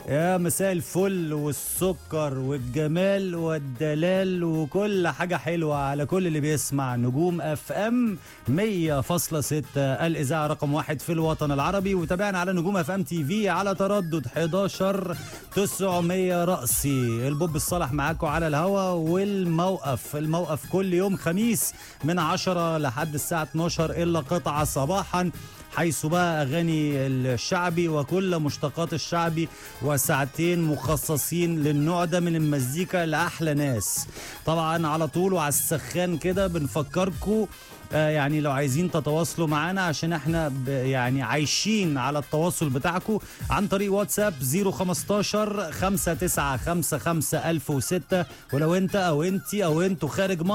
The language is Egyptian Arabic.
يا مساء الفل والسكر والجمال والدلال وكل حاجة حلوة على كل اللي بيسمع نجوم اف ام 100.6 الإذاعة رقم واحد في الوطن العربي وتابعنا على نجوم اف ام تي في على تردد 11 900 رأسي البوب الصالح معاكم على الهوا والموقف الموقف كل يوم خميس من 10 لحد الساعة 12 إلا قطعة صباحا حيث بقى اغاني الشعبي وكل مشتقات الشعبي وساعتين مخصصين للنوع ده من المزيكا لاحلى ناس طبعا على طول وعلى السخان كده بنفكركم آه يعني لو عايزين تتواصلوا معانا عشان احنا يعني عايشين على التواصل بتاعكم عن طريق واتساب 015 5955006 ولو انت او انت او انتوا خارج